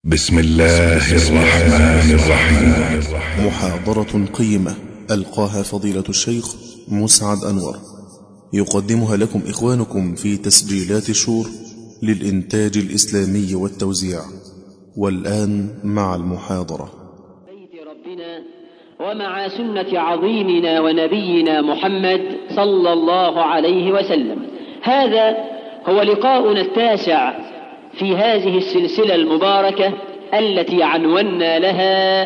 بسم الله الرحمن الرحيم محاضرة قيمة ألقاها فضيلة الشيخ مسعد أنور يقدمها لكم إخوانكم في تسجيلات الشور للإنتاج الإسلامي والتوزيع والآن مع المحاضرة بيت ربنا ومع سنة عظيمنا ونبينا محمد صلى الله عليه وسلم هذا هو لقاؤنا التاسع في هذه السلسلة المباركة التي عنونا لها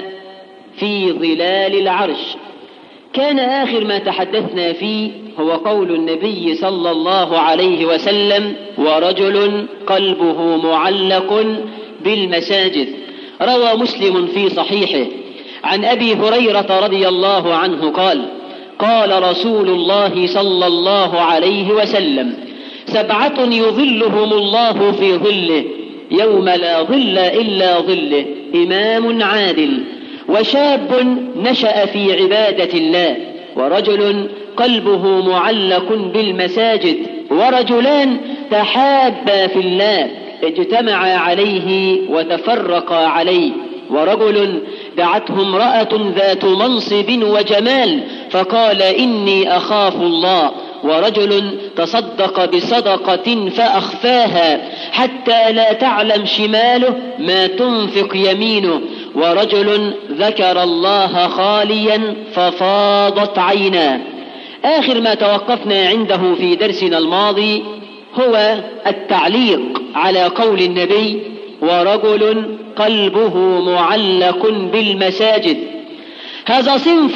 في ظلال العرش كان آخر ما تحدثنا فيه هو قول النبي صلى الله عليه وسلم ورجل قلبه معلق بالمساجد روى مسلم في صحيحه عن أبي هريرة رضي الله عنه قال قال رسول الله صلى الله عليه وسلم سبعة يظلهم الله في ظله يوم لا ظل إلا ظله إمام عادل وشاب نشأ في عبادة الله ورجل قلبه معلق بالمساجد ورجلان تحابا في الله اجتمعا عليه وتفرقا عليه ورجل دعته امرأة ذات منصب وجمال فقال إني أخاف الله ورجل تصدق بصدقة فأخفاها حتى لا تعلم شماله ما تنفق يمينه ورجل ذكر الله خاليا ففاضت عيناه آخر ما توقفنا عنده في درسنا الماضي هو التعليق على قول النبي ورجل قلبه معلق بالمساجد هذا صنف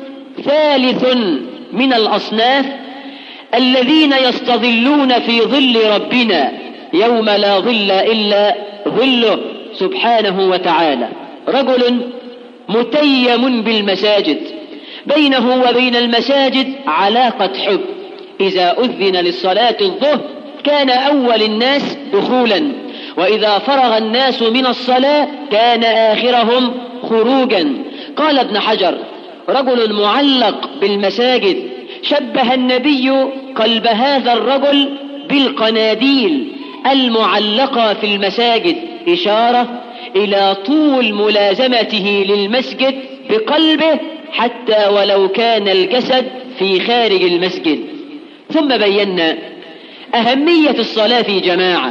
ثالث من الأصناف الذين يستظلون في ظل ربنا يوم لا ظل إلا ظله سبحانه وتعالى رجل متيم بالمساجد بينه وبين المساجد علاقة حب إذا أذن للصلاة الظهر كان أول الناس دخولا وإذا فرغ الناس من الصلاة كان آخرهم خروجا قال ابن حجر رجل معلق بالمساجد شبه النبي قلب هذا الرجل بالقناديل المعلقة في المساجد إشارة إلى طول ملازمته للمسجد بقلبه حتى ولو كان الجسد في خارج المسجد ثم بينا أهمية الصلاة في جماعة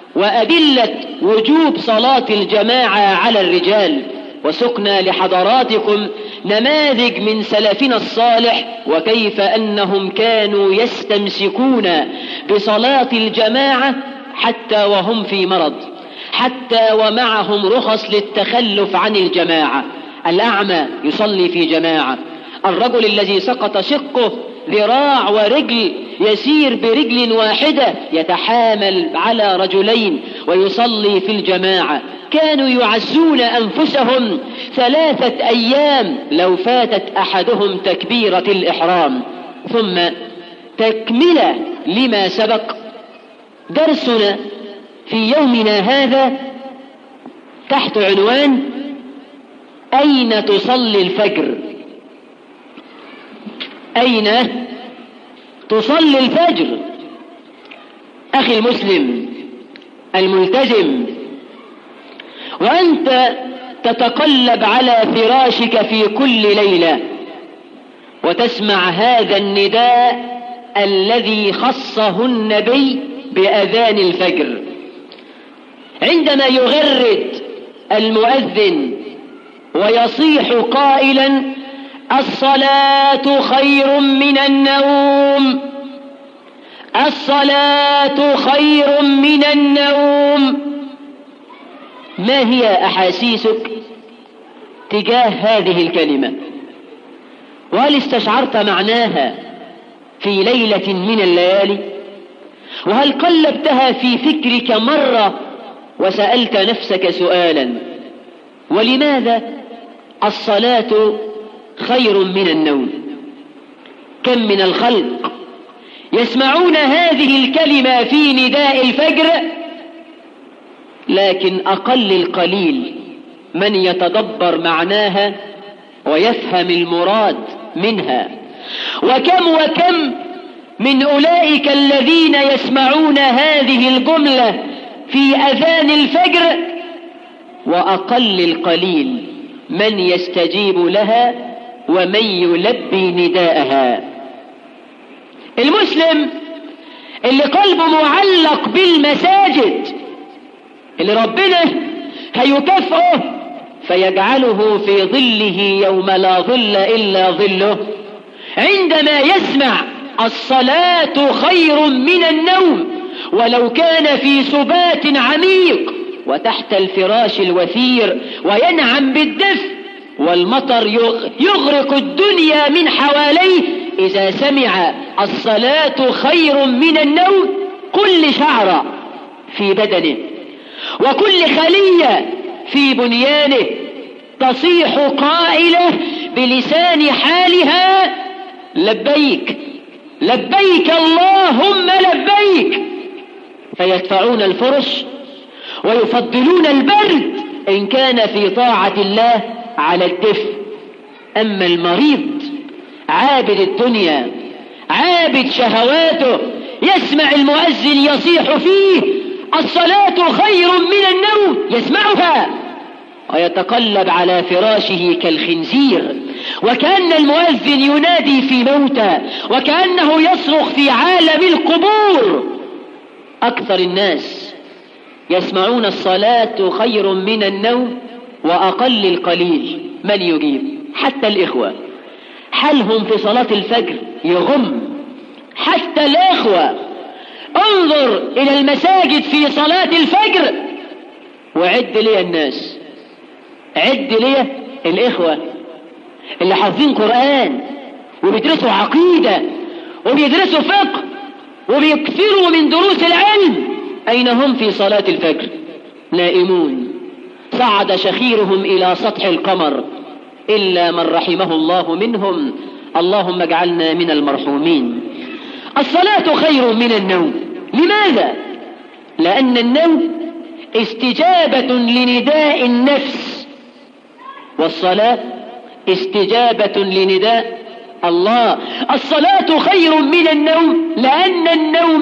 وأدلة وجوب صلاة الجماعة على الرجال وسقنا لحضراتكم نماذج من سلفنا الصالح وكيف أنهم كانوا يستمسكون بصلاة الجماعة حتى وهم في مرض حتى ومعهم رخص للتخلف عن الجماعة الأعمى يصلي في جماعة الرجل الذي سقط شقه ذراع ورجل يسير برجل واحدة يتحامل على رجلين ويصلي في الجماعة كانوا يعزون أنفسهم ثلاثة أيام لو فاتت أحدهم تكبيرة الإحرام ثم تكملة لما سبق درسنا في يومنا هذا تحت عنوان أين تصلي الفجر أين تصلي الفجر أخي المسلم الملتزم وأنت تتقلب على فراشك في كل ليلة وتسمع هذا النداء الذي خصه النبي بأذان الفجر عندما يغرد المؤذن ويصيح قائلا الصلاة خير من النوم الصلاة خير من النوم ما هي أحاسيسك تجاه هذه الكلمة وهل استشعرت معناها في ليلة من الليالي وهل قلبتها في فكرك مرة وسألت نفسك سؤالا ولماذا الصلاة خير من النوم كم من الخلق يسمعون هذه الكلمة في نداء الفجر لكن أقل القليل من يتدبر معناها ويفهم المراد منها وكم وكم من أولئك الذين يسمعون هذه الجملة في أذان الفجر وأقل القليل من يستجيب لها ومن يلبي نداءها المسلم اللي قلبه معلق بالمساجد اللي ربنا هيكافئه فيجعله في ظله يوم لا ظل إلا ظله عندما يسمع الصلاة خير من النوم ولو كان في سبات عميق وتحت الفراش الوثير وينعم بالدفء والمطر يغرق الدنيا من حواليه إذا سمع الصلاة خير من النوم كل شعرة في بدنه وكل خلية في بنيانه تصيح قائلة بلسان حالها لبيك لبيك اللهم لبيك فيدفعون الفرش ويفضلون البرد إن كان في طاعة الله على الدفء أما المريض عابد الدنيا عابد شهواته يسمع المؤذن يصيح فيه الصلاة خير من النوم يسمعها ويتقلب على فراشه كالخنزير وكأن المؤذن ينادي في موتى وكأنه يصرخ في عالم القبور أكثر الناس يسمعون الصلاة خير من النوم وأقل القليل من يجيب حتى الإخوة حالهم في صلاة الفجر يغم حتى الإخوة انظر إلى المساجد في صلاة الفجر وعد لي الناس عد لي الإخوة اللي حافظين قرآن وبيدرسوا عقيدة وبيدرسوا فقه وبيكثروا من دروس العلم أين هم في صلاة الفجر نائمون صعد شخيرهم إلى سطح القمر إلا من رحمه الله منهم اللهم اجعلنا من المرحومين الصلاة خير من النوم لماذا؟ لأن النوم استجابة لنداء النفس والصلاة استجابة لنداء الله الصلاة خير من النوم لأن النوم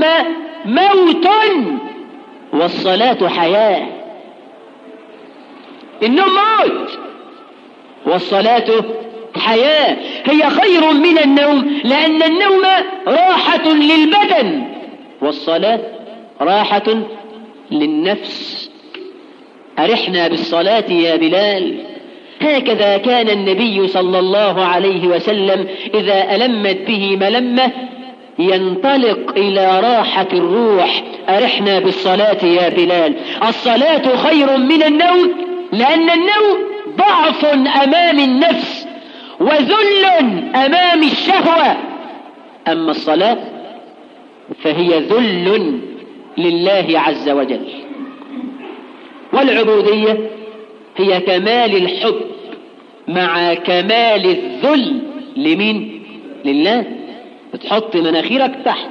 موت والصلاة حياة النوم موت والصلاة حياة هي خير من النوم لأن النوم راحة للبدن والصلاة راحة للنفس أرحنا بالصلاة يا بلال هكذا كان النبي صلى الله عليه وسلم إذا ألمت به ملمة ينطلق إلى راحة الروح أرحنا بالصلاة يا بلال الصلاة خير من النوم لأن النوم ضعف أمام النفس وذل أمام الشهوة أما الصلاة فهي ذل لله عز وجل والعبودية هي كمال الحب مع كمال الذل لمين لله بتحط مناخيرك تحت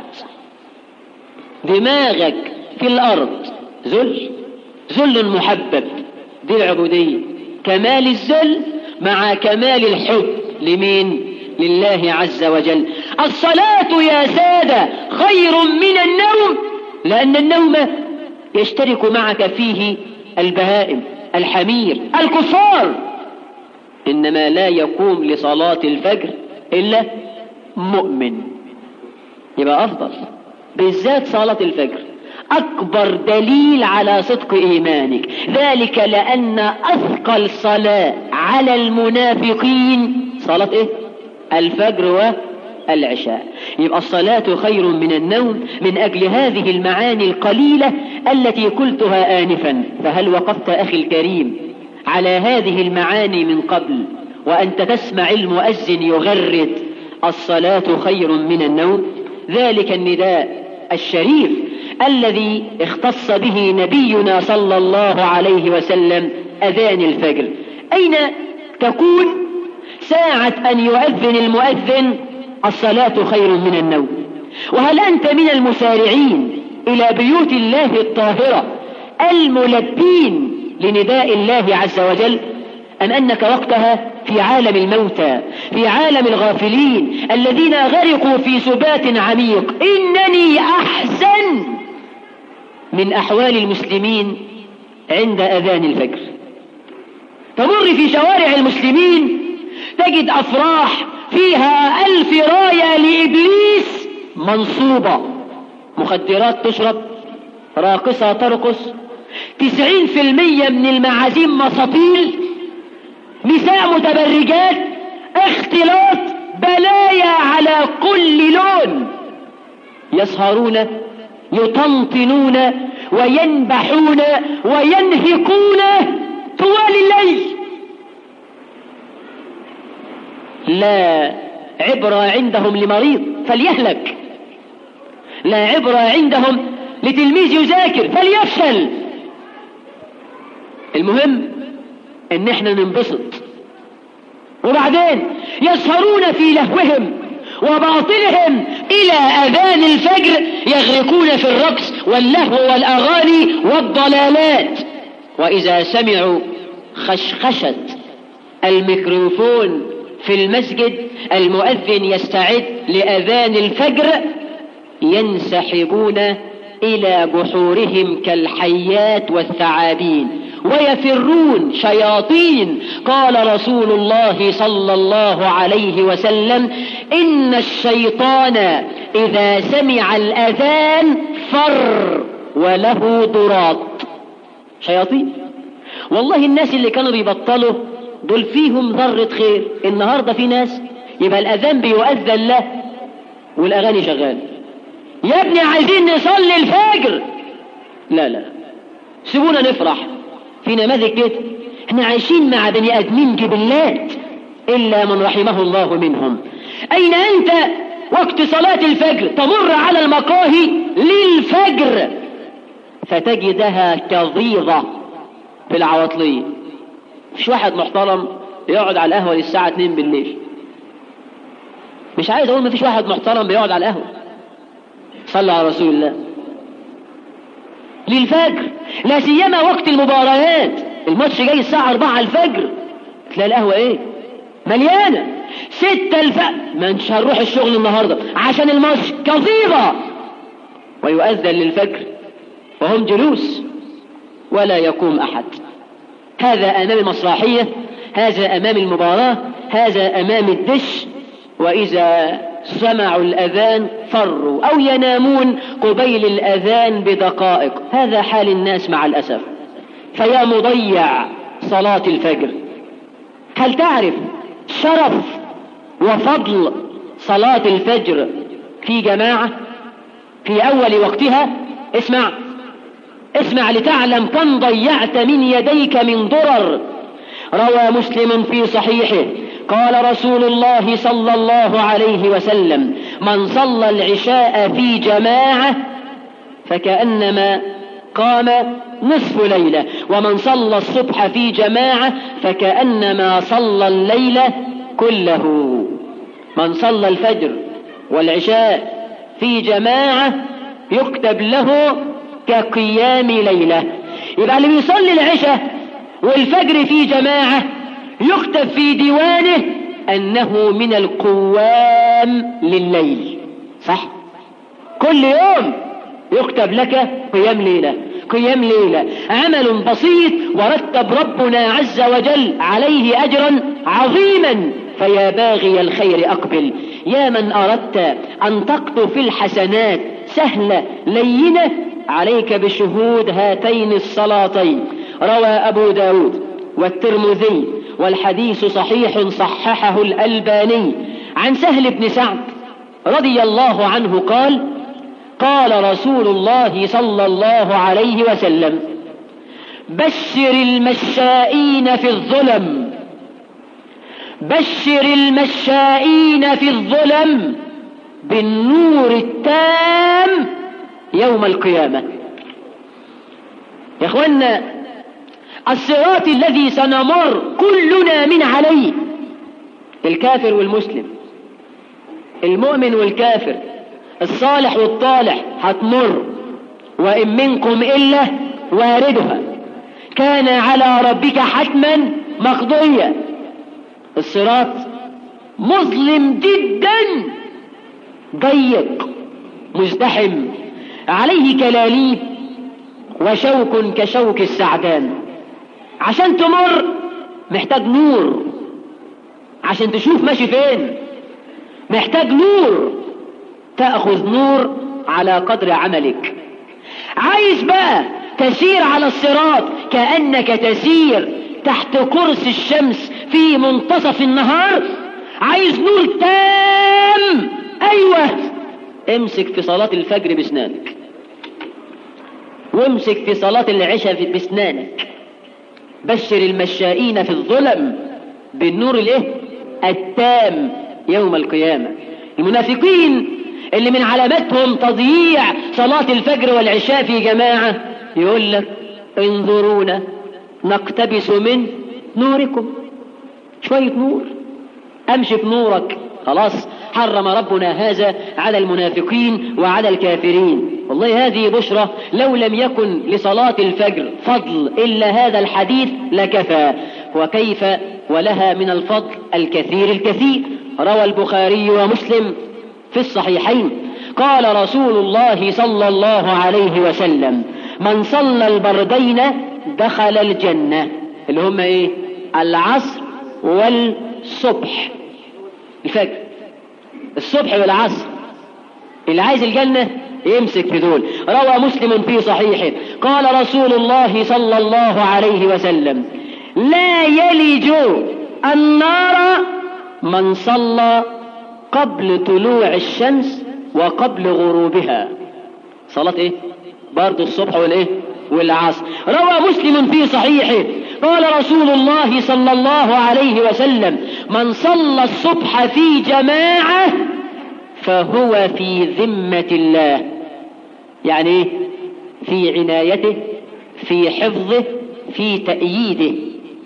دماغك في الأرض ذل ذل محبب دي العبودية كمال الذل مع كمال الحب لمين لله عز وجل الصلاة يا سادة خير من النوم لأن النوم يشترك معك فيه البهائم الحمير الكفار إنما لا يقوم لصلاة الفجر إلا مؤمن يبقى أفضل بالذات صلاة الفجر أكبر دليل على صدق إيمانك ذلك لأن أثقل صلاة على المنافقين صلاة إيه؟ الفجر والعشاء يبقى الصلاة خير من النوم من أجل هذه المعاني القليلة التي قلتها آنفا فهل وقفت أخي الكريم على هذه المعاني من قبل وأنت تسمع المؤذن يغرد الصلاة خير من النوم ذلك النداء الشريف الذي اختص به نبينا صلى الله عليه وسلم أذان الفجر أين تكون ساعة أن يؤذن المؤذن الصلاة خير من النوم وهل أنت من المسارعين إلى بيوت الله الطاهرة الملبين لنداء الله عز وجل أم أنك وقتها في عالم الموتى في عالم الغافلين الذين غرقوا في سبات عميق إنني أحزن من أحوال المسلمين عند أذان الفجر تمر في شوارع المسلمين تجد أفراح فيها ألف راية لإبليس منصوبة مخدرات تشرب راقصة ترقص تسعين في المية من المعازيم مساطيل نساء متبرجات اختلاط بلايا على كل لون يسهرون يطنطنون وينبحون وينهقون طوال الليل لا عبرة عندهم لمريض فليهلك لا عبرة عندهم لتلميذ يذاكر فليفشل المهم ان احنا ننبسط وبعدين يسهرون في لهوهم وباطلهم الى اذان الفجر يغرقون في الرقص واللهو والاغاني والضلالات واذا سمعوا خشخشة الميكروفون في المسجد المؤذن يستعد لاذان الفجر ينسحبون الى بحورهم كالحيات والثعابين ويفرون شياطين قال رسول الله صلى الله عليه وسلم إن الشيطان إذا سمع الأذان فر وله ضراط شياطين والله الناس اللي كانوا بيبطلوا دول فيهم ذرة خير النهاردة في ناس يبقى الأذان بيؤذن له والأغاني شغال يا ابني عايزين نصلي الفجر لا لا سيبونا نفرح في نماذج كده احنا عايشين مع بني ادمين جبلات الا من رحمه الله منهم اين انت وقت صلاة الفجر تمر على المقاهي للفجر فتجدها كظيظة في العواطلية مش واحد محترم يقعد على القهوة للساعة 2 بالليل مش عايز اقول مفيش واحد محترم بيقعد على القهوة صلى على رسول الله للفجر لا سيما وقت المباريات الماتش جاي الساعة 4 الفجر تلاقي القهوة ايه مليانة ستة الفجر ما انش هنروح الشغل النهاردة عشان الماتش كظيظة ويؤذن للفجر وهم جلوس ولا يقوم أحد هذا أمام المسرحية هذا أمام المباراة هذا أمام الدش وإذا سمعوا الأذان فروا أو ينامون قبيل الأذان بدقائق هذا حال الناس مع الأسف فيا مضيع صلاة الفجر هل تعرف شرف وفضل صلاة الفجر في جماعة في أول وقتها اسمع اسمع لتعلم كم ضيعت من يديك من ضرر روى مسلم في صحيحه قال رسول الله صلى الله عليه وسلم من صلى العشاء في جماعة فكأنما قام نصف ليلة ومن صلى الصبح في جماعة فكأنما صلى الليل كله من صلى الفجر والعشاء في جماعة يكتب له كقيام ليلة يبقى اللي بيصلي العشاء والفجر في جماعة يكتب في ديوانه أنه من القوام لليل صح كل يوم يكتب لك قيام ليلة قيام ليلة عمل بسيط ورتب ربنا عز وجل عليه أجرا عظيما فيا باغي الخير أقبل يا من أردت أن تقطف الحسنات سهلة لينة عليك بشهود هاتين الصلاتين روى أبو داود والترمذي والحديث صحيح صححه الألباني عن سهل بن سعد رضي الله عنه قال قال رسول الله صلى الله عليه وسلم بشر المشائين في الظلم بشر المشائين في الظلم بالنور التام يوم القيامة يا اخوانا الصراط الذي سنمر كلنا من عليه الكافر والمسلم المؤمن والكافر الصالح والطالح هتمر وإن منكم إلا واردها كان على ربك حتما مقضيا الصراط مظلم جدا ضيق مزدحم عليه كلاليب وشوك كشوك السعدان عشان تمر محتاج نور عشان تشوف ماشي فين محتاج نور تأخذ نور على قدر عملك عايز بقى تسير على الصراط كأنك تسير تحت كرسي الشمس في منتصف النهار عايز نور تام ايوه امسك في صلاة الفجر بسنانك وامسك في صلاة العشاء بسنانك بشر المشائين في الظلم بالنور الايه التام يوم القيامة المنافقين اللي من علاماتهم تضييع صلاة الفجر والعشاء في جماعة يقول لك انظرونا نقتبس من نوركم شوية نور امشي بنورك خلاص حرم ربنا هذا على المنافقين وعلى الكافرين والله هذه بشرى لو لم يكن لصلاة الفجر فضل إلا هذا الحديث لكفى وكيف ولها من الفضل الكثير الكثير روى البخاري ومسلم في الصحيحين قال رسول الله صلى الله عليه وسلم من صلى البردين دخل الجنة اللي هم ايه العصر والصبح الفجر الصبح والعصر اللي عايز الجنة يمسك في دول روى مسلم في صحيحه قال رسول الله صلى الله عليه وسلم لا يلج النار من صلى قبل طلوع الشمس وقبل غروبها صلاة ايه برضو الصبح والايه والعصر روى مسلم في صحيحه قال رسول الله صلى الله عليه وسلم من صلى الصبح في جماعة فهو في ذمة الله يعني ايه في عنايته في حفظه في تأييده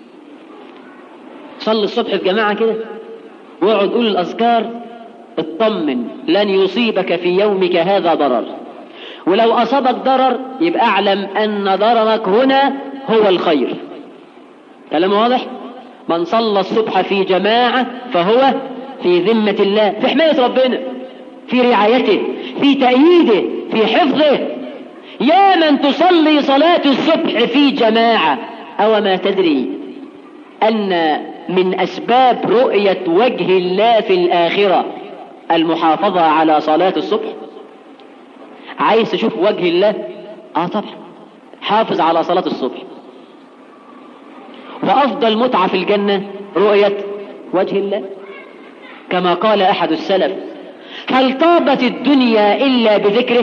صلي الصبح في جماعة كده واقعد قول الأذكار اطمن لن يصيبك في يومك هذا ضرر ولو أصابك ضرر يبقى أعلم أن ضررك هنا هو الخير كلام واضح من صلى الصبح في جماعة فهو في ذمة الله في حماية ربنا في رعايته في تأييده في حفظه يا من تصلي صلاة الصبح في جماعة أو ما تدري أن من أسباب رؤية وجه الله في الآخرة المحافظة على صلاة الصبح عايز تشوف وجه الله اه طبعا حافظ على صلاة الصبح وأفضل متعة في الجنة رؤية وجه الله كما قال أحد السلف هل طابت الدنيا إلا بذكره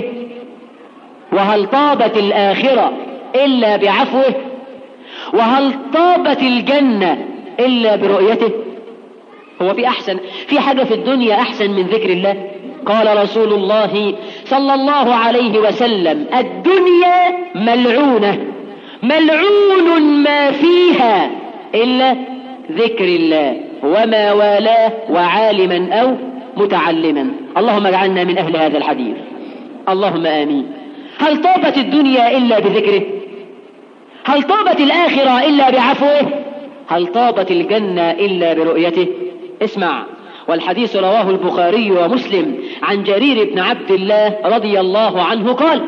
وهل طابت الآخرة إلا بعفوه وهل طابت الجنة إلا برؤيته هو في أحسن في حاجة في الدنيا أحسن من ذكر الله قال رسول الله صلى الله عليه وسلم الدنيا ملعونة ملعون ما فيها إلا ذكر الله وما والاه وعالما أو متعلما اللهم اجعلنا من أهل هذا الحديث اللهم آمين هل طابت الدنيا إلا بذكره هل طابت الآخرة إلا بعفوه هل طابت الجنة إلا برؤيته اسمع والحديث رواه البخاري ومسلم عن جرير بن عبد الله رضي الله عنه قال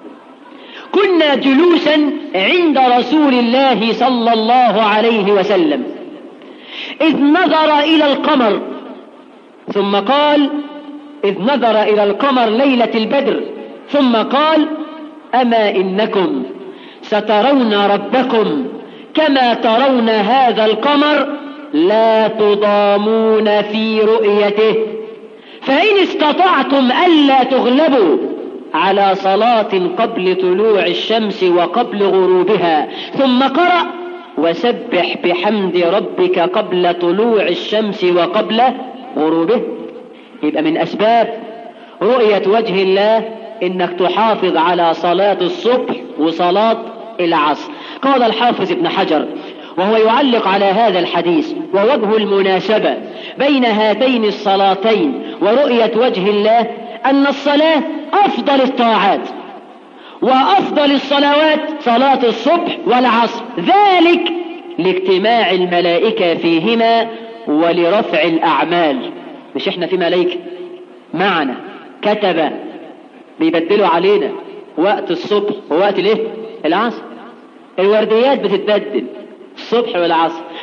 كنا جلوسا عند رسول الله صلى الله عليه وسلم إذ نظر إلى القمر ثم قال إذ نظر إلى القمر ليلة البدر ثم قال أما إنكم سترون ربكم كما ترون هذا القمر لا تضامون في رؤيته فإن استطعتم ألا تغلبوا على صلاة قبل طلوع الشمس وقبل غروبها ثم قرأ وسبح بحمد ربك قبل طلوع الشمس وقبل غروبه يبقى من أسباب رؤية وجه الله إنك تحافظ على صلاة الصبح وصلاة العصر قال الحافظ ابن حجر وهو يعلق على هذا الحديث ووجه المناسبة بين هاتين الصلاتين ورؤية وجه الله أن الصلاة أفضل الطاعات وأفضل الصلوات صلاة الصبح والعصر ذلك لاجتماع الملائكة فيهما ولرفع الأعمال مش احنا في ملائكة معنا كتب بيبدلوا علينا وقت الصبح ووقت الايه العصر الورديات بتتبدل الصبح والعصر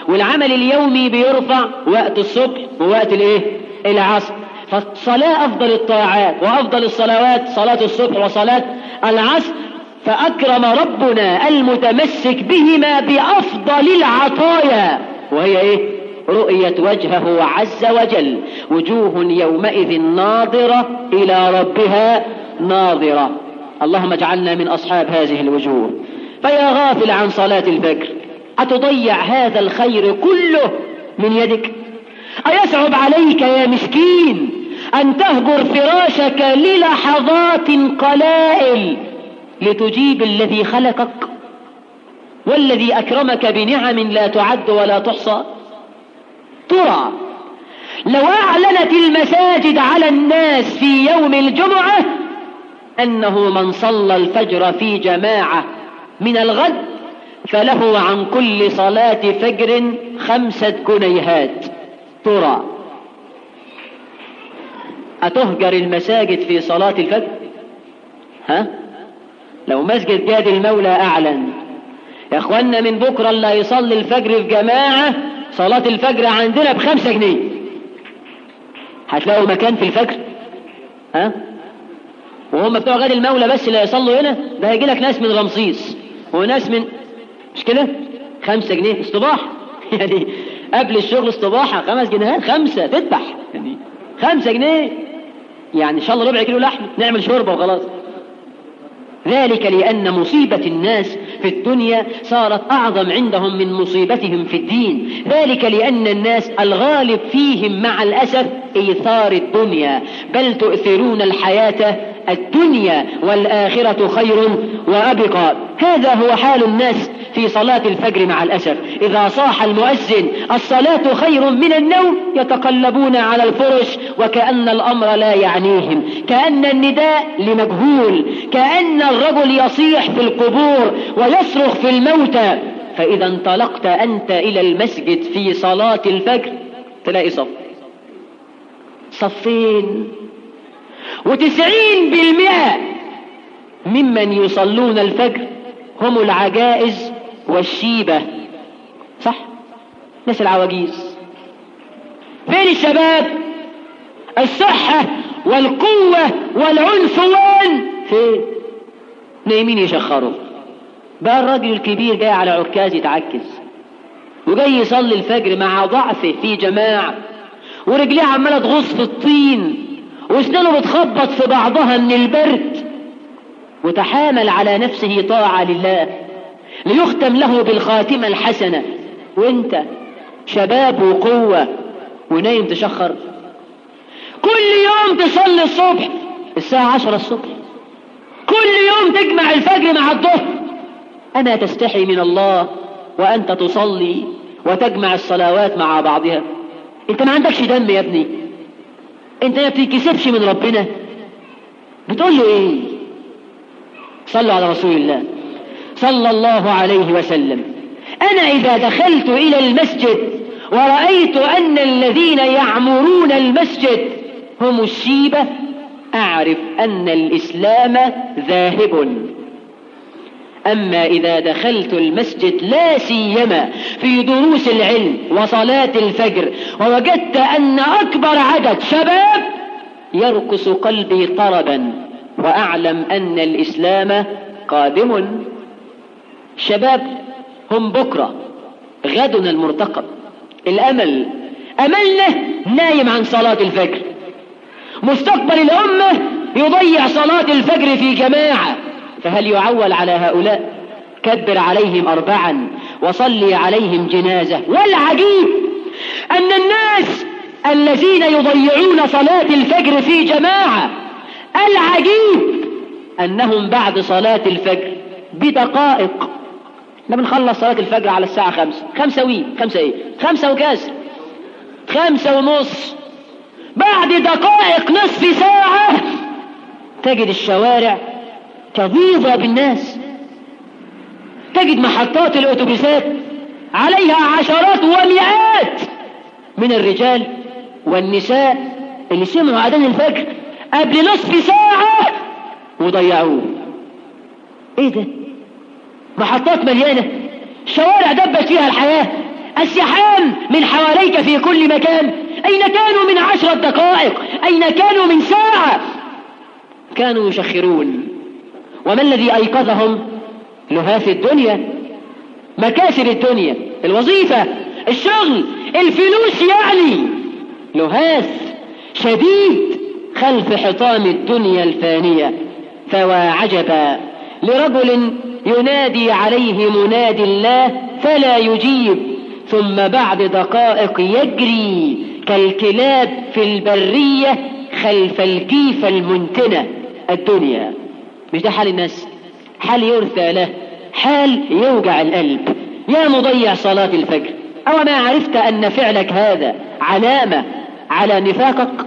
والعمل اليومي بيرفع وقت الصبح ووقت الايه العصر فالصلاة أفضل الطاعات وأفضل الصلوات صلاة الصبح وصلاة العصر فأكرم ربنا المتمسك بهما بأفضل العطايا وهي إيه؟ رؤية وجهه عز وجل وجوه يومئذ ناظرة إلى ربها ناظرة اللهم اجعلنا من أصحاب هذه الوجوه فيا غافل عن صلاة الفجر أتضيع هذا الخير كله من يدك أيصعب عليك يا مسكين أن تهجر فراشك للحظات قلائل لتجيب الذي خلقك والذي أكرمك بنعم لا تعد ولا تحصى ترى لو أعلنت المساجد على الناس في يوم الجمعة أنه من صلى الفجر في جماعة من الغد فله عن كل صلاة فجر خمسة جنيهات ترى أتهجر المساجد في صلاة الفجر ها لو مسجد جاد المولى أعلن يا أخوانا من بكرة اللي يصلي الفجر في جماعة صلاة الفجر عندنا بخمسة جنيه هتلاقوا مكان في الفجر ها وهم بتوع غاد المولى بس اللي يصلوا هنا ده هيجي لك ناس من رمسيس وناس من مش كده خمسة جنيه اصطباح يعني قبل الشغل اصطباحة خمس جنيهات خمسة تذبح يعني خمسة جنيه يعني ان شاء الله ربع كيلو لحم نعمل شوربة وخلاص ذلك لأن مصيبة الناس في الدنيا صارت أعظم عندهم من مصيبتهم في الدين ذلك لأن الناس الغالب فيهم مع الأسف إيثار الدنيا بل تؤثرون الحياة الدنيا والآخرة خير وأبقى هذا هو حال الناس في صلاة الفجر مع الأسف إذا صاح المؤذن الصلاة خير من النوم يتقلبون على الفرش وكأن الأمر لا يعنيهم كأن النداء لمجهول كأن الرجل يصيح في القبور ويصرخ في الموتى فإذا انطلقت أنت إلى المسجد في صلاة الفجر تلاقي صف صفين وتسعين بالمئة ممن يصلون الفجر هم العجائز والشيبة صح ناس العواجيز فين الشباب الصحة والقوة والعنفوان فين نايمين يشخروا بقى الراجل الكبير جاي على عكاز يتعكز وجاي يصلي الفجر مع ضعفه في جماعة ورجليه عمالة تغص في الطين واسنانه بتخبط في بعضها من البرد وتحامل على نفسه طاعة لله ليختم له بالخاتمة الحسنة وانت شباب وقوة ونايم تشخر كل يوم تصلي الصبح الساعة عشرة الصبح كل يوم تجمع الفجر مع الظهر أما تستحي من الله وأنت تصلي وتجمع الصلوات مع بعضها انت ما عندكش دم يا ابني انت ما بتتكسفش من ربنا بتقول له ايه صلوا على رسول الله صلى الله عليه وسلم انا اذا دخلت الى المسجد ورأيت ان الذين يعمرون المسجد هم الشيبة اعرف ان الاسلام ذاهب أما إذا دخلت المسجد لا سيما في دروس العلم وصلاة الفجر ووجدت أن أكبر عدد شباب يرقص قلبي طربا وأعلم أن الإسلام قادم شباب هم بكرة غدنا المرتقب الأمل أملنا نايم عن صلاة الفجر مستقبل الأمة يضيع صلاة الفجر في جماعة فهل يعول على هؤلاء كبر عليهم أربعا وصلي عليهم جنازة والعجيب أن الناس الذين يضيعون صلاة الفجر في جماعة العجيب أنهم بعد صلاة الفجر بدقائق احنا بنخلص صلاة الفجر على الساعة خمسة خمسة وي خمسة ايه خمسة وكاس خمسة ونص بعد دقائق نصف ساعة تجد الشوارع تغيظ بالناس تجد محطات الأتوبيسات عليها عشرات ومئات من الرجال والنساء اللي سمعوا أذان الفجر قبل نصف ساعة وضيعوه ايه ده محطات مليانة شوارع دبت فيها الحياة السحام من حواليك في كل مكان أين كانوا من عشرة دقائق أين كانوا من ساعة كانوا يشخرون وما الذي أيقظهم لهاف الدنيا مكاسب الدنيا الوظيفة الشغل الفلوس يعني لهاف شديد خلف حطام الدنيا الفانية فوا عجبا لرجل ينادي عليه منادي الله فلا يجيب ثم بعد دقائق يجري كالكلاب في البرية خلف الجيفة المنتنة الدنيا مش ده حال الناس حال يرثى له حال يوجع القلب يا مضيع صلاة الفجر أو ما عرفت أن فعلك هذا علامة على نفاقك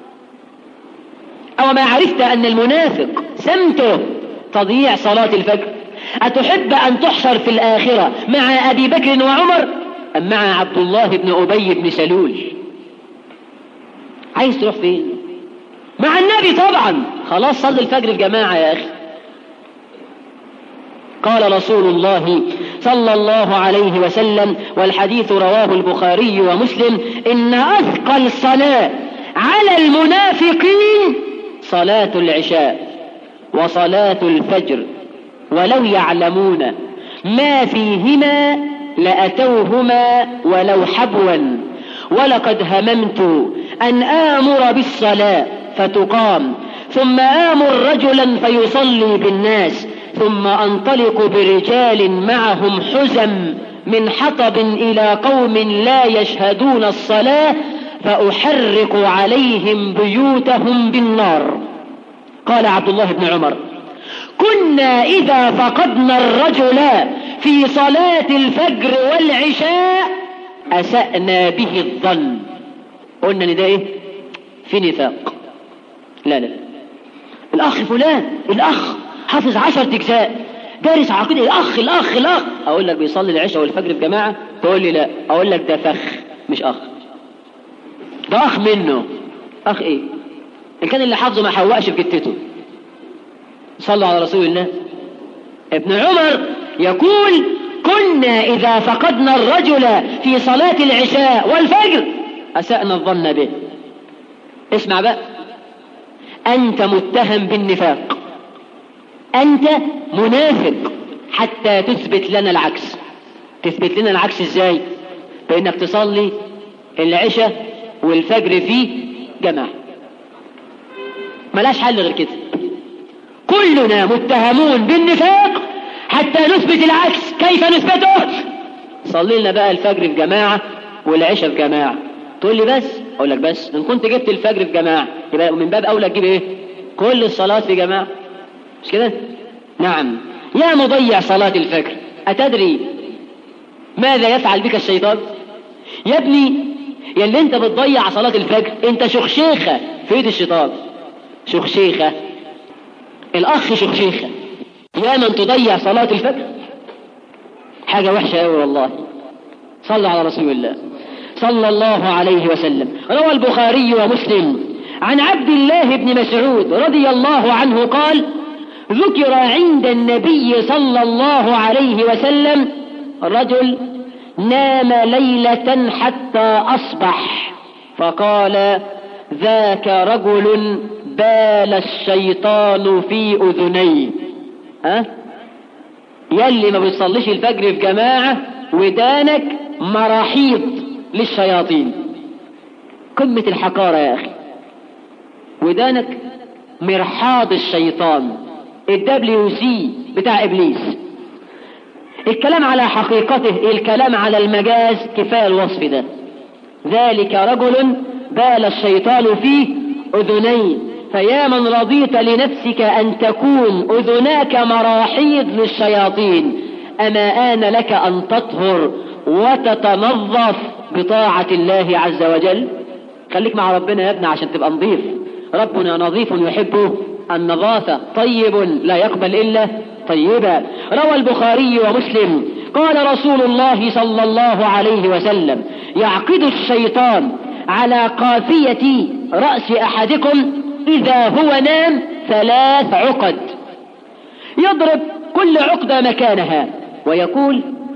أو ما عرفت أن المنافق سمته تضييع صلاة الفجر أتحب أن تحشر في الآخرة مع أبي بكر وعمر أم مع عبد الله بن أبي بن سلول عايز تروح فين مع النبي طبعا خلاص صلي الفجر في جماعة يا أخي قال رسول الله صلى الله عليه وسلم والحديث رواه البخاري ومسلم إن أثقل صلاة على المنافقين صلاة العشاء وصلاة الفجر ولو يعلمون ما فيهما لأتوهما ولو حبوا ولقد هممت أن آمر بالصلاة فتقام ثم آمر رجلا فيصلي بالناس ثم أنطلق برجال معهم حزم من حطب إلى قوم لا يشهدون الصلاة فأحرق عليهم بيوتهم بالنار قال عبد الله بن عمر كنا إذا فقدنا الرجل في صلاة الفجر والعشاء أسأنا به الظن قلنا ان ده ايه في نفاق لا لا الأخ فلان الأخ حافظ عشر أجزاء دارس عقيدة الأخ الأخ الأخ أقول لك بيصلي العشاء والفجر في جماعة تقول لي لا أقول لك ده فخ مش أخ ده أخ منه أخ إيه إن كان اللي حافظه ما حوقش في جتته صلوا على رسول الله ابن عمر يقول كنا إذا فقدنا الرجل في صلاة العشاء والفجر أسأنا الظن به اسمع بقى أنت متهم بالنفاق أنت منافق حتى تثبت لنا العكس تثبت لنا العكس ازاي بانك تصلي العشاء والفجر في جماعة ملاش حل غير كده كلنا متهمون بالنفاق حتى نثبت العكس كيف نثبته صلي لنا بقى الفجر في جماعة والعشاء في جماعة تقول لي بس اقول لك بس ان كنت جبت الفجر في جماعة يبقى من باب اولى تجيب ايه كل الصلاة في جماعة مش كده نعم يا مضيع صلاة الفجر أتدري ماذا يفعل بك الشيطان يا ابني يا اللي انت بتضيع صلاة الفجر انت شخشيخة في ايد الشيطان شخشيخة الاخ شخشيخة يا من تضيع صلاة الفجر حاجة وحشة قوي والله صلى على رسول الله صلى الله عليه وسلم روى البخاري ومسلم عن عبد الله بن مسعود رضي الله عنه قال ذكر عند النبي صلى الله عليه وسلم رجل نام ليلة حتى أصبح فقال ذاك رجل بال الشيطان في أذنيه ها يلي ما بيصليش الفجر في جماعة ودانك مراحيض للشياطين قمة الحقارة يا أخي ودانك مرحاض الشيطان الدبليو سي بتاع إبليس الكلام على حقيقته الكلام على المجاز كفاية الوصف ده ذلك رجل بال الشيطان فيه أذنين فيا من رضيت لنفسك أن تكون أذناك مراحيض للشياطين أما آن لك أن تطهر وتتنظف بطاعة الله عز وجل خليك مع ربنا يا ابني عشان تبقى نظيف ربنا نظيف يحب النظافة طيب لا يقبل إلا طيبا روى البخاري ومسلم قال رسول الله صلى الله عليه وسلم يعقد الشيطان على قافية رأس أحدكم إذا هو نام ثلاث عقد يضرب كل عقدة مكانها ويقول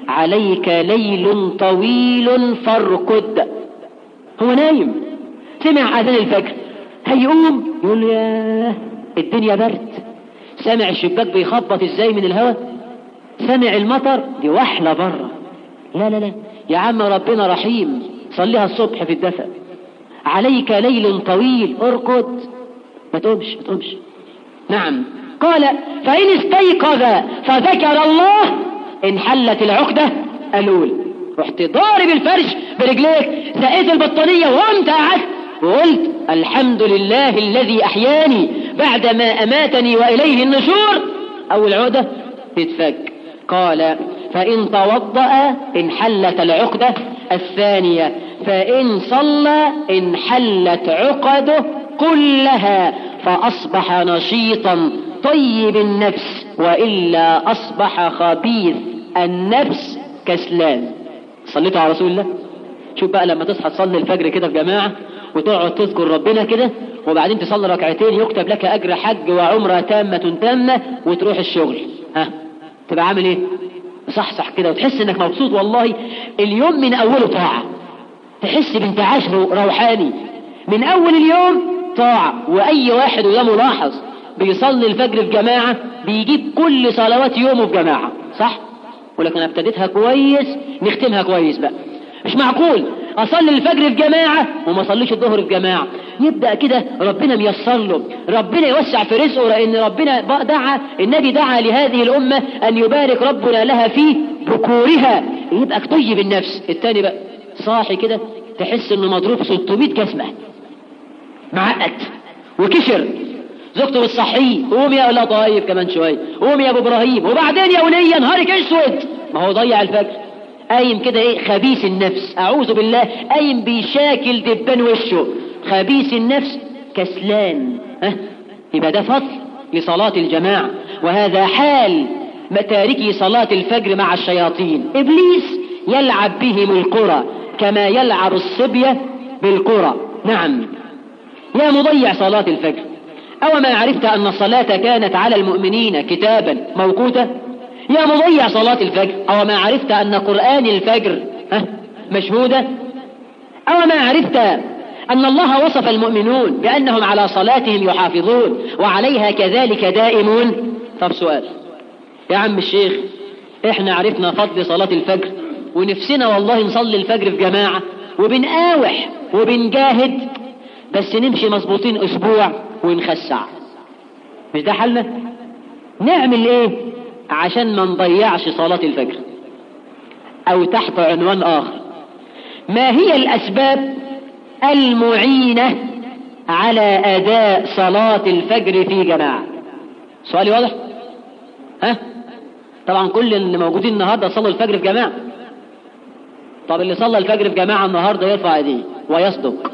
عليك ليل طويل فارقد هو نايم سمع اذان الفجر هيقوم يقول يا الدنيا برد سمع الشباك بيخبط ازاي من الهواء سمع المطر دي وحله بره لا لا لا يا عم ربنا رحيم صليها الصبح في الدفا عليك ليل طويل ارقد ما تقومش ما تقومش نعم قال فإن استيقظ فذكر الله انحلت العقدة الأولى رحت ضارب الفرش برجليك سقيت البطانية وقمت قعدت وقلت الحمد لله الذي أحياني بعدما أماتني وإليه النشور أول عقدة تتفك قال فإن توضأ انحلت العقدة الثانية فإن صلى انحلت عقده كلها فأصبح نشيطا طيب النفس وإلا أصبح خبيث النفس كسلان صليتوا على رسول الله شوف بقى لما تصحى تصلي الفجر كده في جماعة وتقعد تذكر ربنا كده وبعدين تصلي ركعتين يكتب لك أجر حج وعمرة تامة تامة وتروح الشغل ها تبقى عامل ايه صحصح كده وتحس انك مبسوط والله اليوم من اوله طاعة تحس بانتعاش روحاني من اول اليوم طاعة واي واحد وده ملاحظ بيصلي الفجر في جماعة بيجيب كل صلوات يومه في جماعة صح ولكن انا ابتديتها كويس نختمها كويس بقى مش معقول اصلي الفجر في جماعة وما اصليش الظهر في جماعة يبدأ كده ربنا ميسر له ربنا يوسع في رزقه لان ربنا دعا النبي دعا لهذه الامة ان يبارك ربنا لها في بكورها يبقى طيب النفس التاني بقى صاحي كده تحس انه مضروب 600 جسمة معقد وكشر زوجته بتصحيه قوم يا لا طيب كمان شويه قوم يا ابو ابراهيم وبعدين يا وليه نهارك اسود ما هو ضيع الفجر قايم كده ايه خبيث النفس اعوذ بالله قايم بيشاكل دبان وشه خبيث النفس كسلان ها يبقى ده فضل لصلاة الجماعة وهذا حال متاركي صلاة الفجر مع الشياطين ابليس يلعب بهم القرى كما يلعب الصبية بالقرى نعم يا مضيع صلاة الفجر أو ما عرفت أن الصلاة كانت على المؤمنين كتابا موقوتا يا مضيع صلاة الفجر أو ما عرفت أن قرآن الفجر ها مشهودة أو ما عرفت أن الله وصف المؤمنون بأنهم على صلاتهم يحافظون وعليها كذلك دائمون طب سؤال يا عم الشيخ احنا عرفنا فضل صلاة الفجر ونفسنا والله نصلي الفجر في جماعة وبنقاوح وبنجاهد بس نمشي مظبوطين اسبوع ونخسع مش ده حلنا نعمل ايه عشان ما نضيعش صلاة الفجر او تحت عنوان اخر ما هي الاسباب المعينة على اداء صلاة الفجر في جماعة سؤالي واضح ها طبعا كل اللي موجودين النهاردة صلوا الفجر في جماعة طب اللي صلى الفجر في جماعة النهاردة يرفع ايديه ويصدق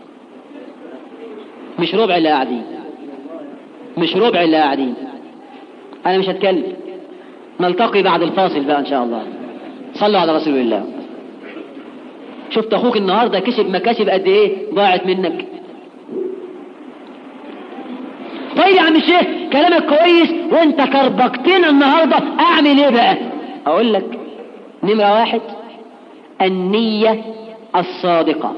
مش ربع اللي قاعدين مش ربع اللي قاعدين انا مش هتكلم نلتقي بعد الفاصل بقى ان شاء الله صلوا على رسول الله شفت اخوك النهارده كسب مكاسب قد ايه ضاعت منك طيب يا عم الشيخ كلامك كويس وانت كربكتنا النهارده اعمل ايه بقى اقول لك نمره واحد النيه الصادقه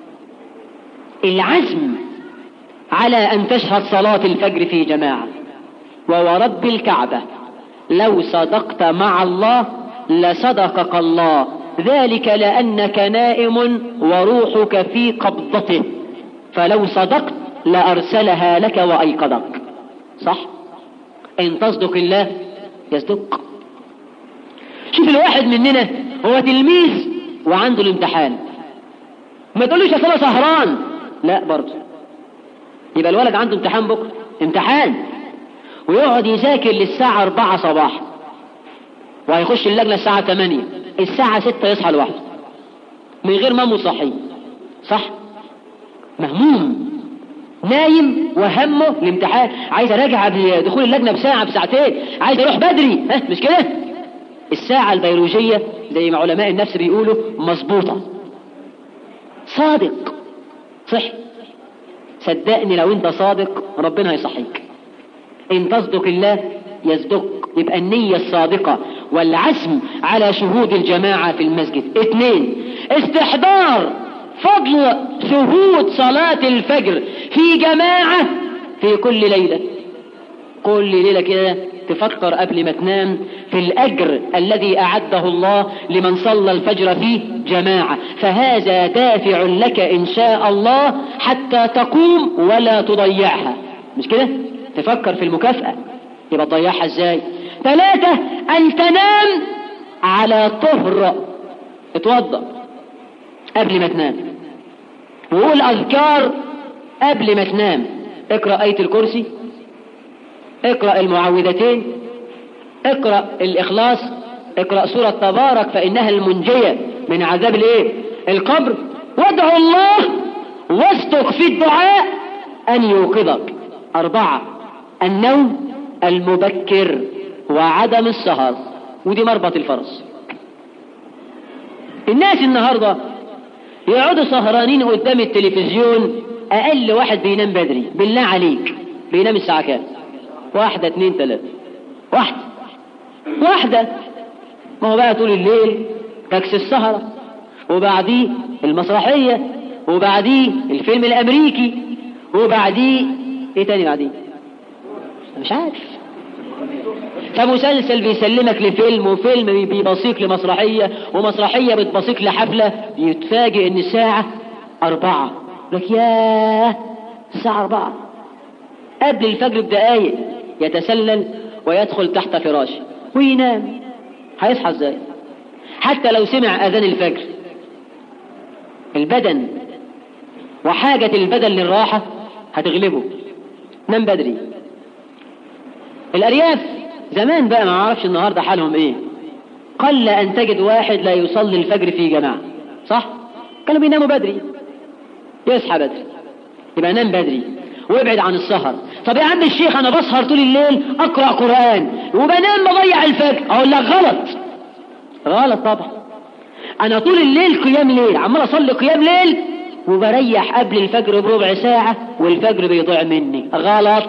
العزم على أن تشهد صلاة الفجر في جماعة وورب الكعبة لو صدقت مع الله لصدقك الله ذلك لأنك نائم وروحك في قبضته فلو صدقت لأرسلها لك وأيقظك صح إن تصدق الله يصدق شوف الواحد مننا هو تلميذ وعنده الامتحان ما تقولوش اصل سهران لا برضه يبقى الولد عنده امتحان بكره امتحان ويقعد يذاكر للساعة أربعة صباحا وهيخش اللجنة الساعة تمانية الساعة ستة يصحى لوحده من غير ما صحي صح مهموم نايم وهمه الامتحان عايز اراجع قبل دخول اللجنة بساعة بساعتين عايز اروح بدري ها مش كده الساعة البيولوجية زي ما علماء النفس بيقولوا مظبوطة صادق صح صدقني لو انت صادق ربنا هيصحيك ان تصدق الله يصدق يبقى النية الصادقة والعزم على شهود الجماعة في المسجد اثنين استحضار فضل شهود صلاة الفجر في جماعة في كل ليلة كل ليلة كده تفكر قبل ما تنام في الأجر الذي أعده الله لمن صلى الفجر في جماعة فهذا دافع لك إن شاء الله حتى تقوم ولا تضيعها مش كده تفكر في المكافأة يبقى تضيعها ازاي ثلاثة أن تنام على طهر اتوضأ قبل ما تنام وقول أذكار قبل ما تنام اقرأ آية الكرسي اقرأ المعوذتين اقرأ الإخلاص اقرأ سورة تبارك فإنها المنجية من عذاب الايه القبر وادعو الله واصدق في الدعاء أن يوقظك أربعة النوم المبكر وعدم السهر ودي مربط الفرس الناس النهاردة يقعدوا سهرانين قدام التلفزيون أقل واحد بينام بدري بالله عليك بينام الساعة كام واحدة اتنين تلاتة واحدة واحدة ما هو بقى طول الليل تاكسي السهرة وبعديه المسرحية وبعديه الفيلم الأمريكي وبعديه ايه تاني بعديه مش عارف فمسلسل بيسلمك لفيلم وفيلم بيبصيك لمسرحية ومسرحية بتبصيك لحفلة يتفاجئ ان الساعة أربعة لك ياه الساعة أربعة قبل الفجر بدقايق يتسلل ويدخل تحت فراشه وينام هيصحى ازاي حتى لو سمع اذان الفجر البدن وحاجة البدن للراحة هتغلبه نام بدري الأرياف زمان بقى ما اعرفش النهاردة حالهم ايه قل أن تجد واحد لا يصلي الفجر في جماعة صح كانوا بيناموا بدري يصحى بدري يبقى نام بدري وابعد عن السهر طب يا عم الشيخ انا بسهر طول الليل اقرا قران وبنام بضيع الفجر اقول لك غلط غلط طبعا انا طول الليل قيام ليل عمال اصلي قيام ليل وبريح قبل الفجر بربع ساعة والفجر بيضيع مني غلط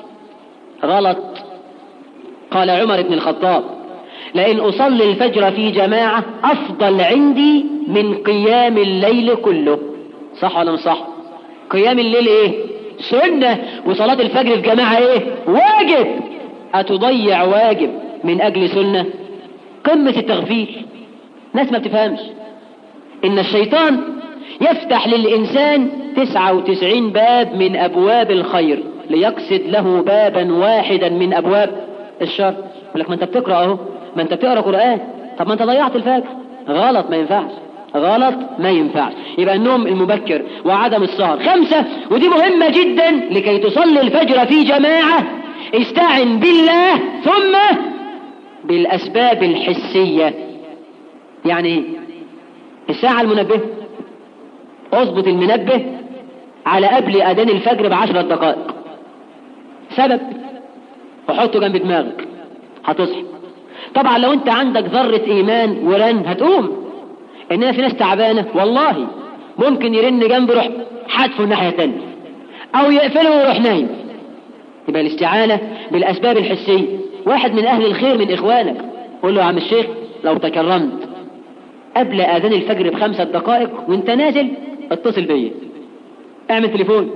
غلط قال عمر بن الخطاب لئن أصلي الفجر في جماعة أفضل عندي من قيام الليل كله صح ولا مش صح قيام الليل ايه سنة وصلاة الفجر في جماعة ايه واجب أتضيع واجب من أجل سنة قمة التغفيل ناس ما بتفهمش إن الشيطان يفتح للإنسان تسعة وتسعين باب من أبواب الخير ليقصد له بابا واحدا من أبواب الشر يقول لك ما أنت بتقرأ أهو ما أنت بتقرأ قرآن طب ما أنت ضيعت الفجر غلط ما ينفعش غلط ما ينفعش يبقى النوم المبكر وعدم السهر خمسة ودي مهمة جدا لكي تصلي الفجر في جماعة استعن بالله ثم بالأسباب الحسية يعني ايه الساعة المنبه اضبط المنبه على قبل أذان الفجر بعشرة دقائق سبب وحطه جنب دماغك هتصحى طبعا لو انت عندك ذرة ايمان ورن هتقوم انما في ناس تعبانة والله ممكن يرن جنبه يروح حدفه الناحية التانية او يقفله ويروح نايم يبقى الاستعانة بالاسباب الحسية واحد من اهل الخير من اخوانك قول له يا عم الشيخ لو تكرمت قبل اذان الفجر بخمسة دقائق وانت نازل اتصل بيا اعمل تليفون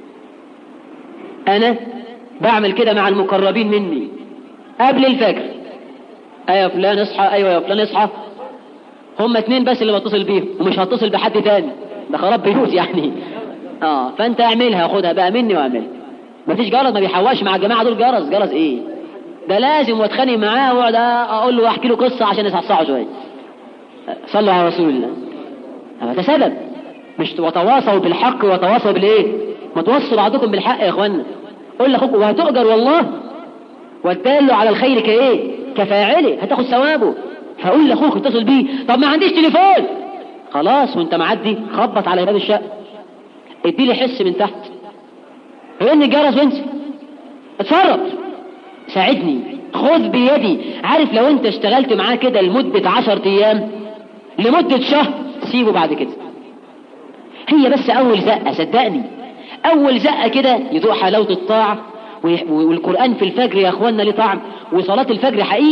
انا بعمل كده مع المقربين مني قبل الفجر ايوه يا فلان اصحى ايوه يا فلان اصحى هم اتنين بس اللي بتصل بيهم ومش هتصل بحد تاني ده خراب بيوت يعني اه فانت اعملها خدها بقى مني واعملها مفيش جرس ما بيحواش مع الجماعه دول جرس جرس ايه ده لازم واتخانق معاه واقعد اقول له واحكي له قصه عشان يصحصحه شويه صلوا على رسول الله أما ده سبب مش وتواصوا بالحق وتواصوا بالايه ما توصوا بعضكم بالحق يا اخوانا قول لاخوك وهتؤجر والله والدال على الخير كايه كفاعله هتاخد ثوابه فقول لاخوك اتصل بيه طب ما عنديش تليفون خلاص وانت معدي خبط على باب الشقه ادي لي حس من تحت رن الجرس وانت اتصرف ساعدني خذ بيدي عارف لو انت اشتغلت معاه كده لمدة عشر ايام لمدة شهر سيبه بعد كده هي بس اول زقة صدقني اول زقة كده يذوق حلاوة الطاعة والقرآن في الفجر يا اخوانا ليه طعم وصلاة الفجر حقيقي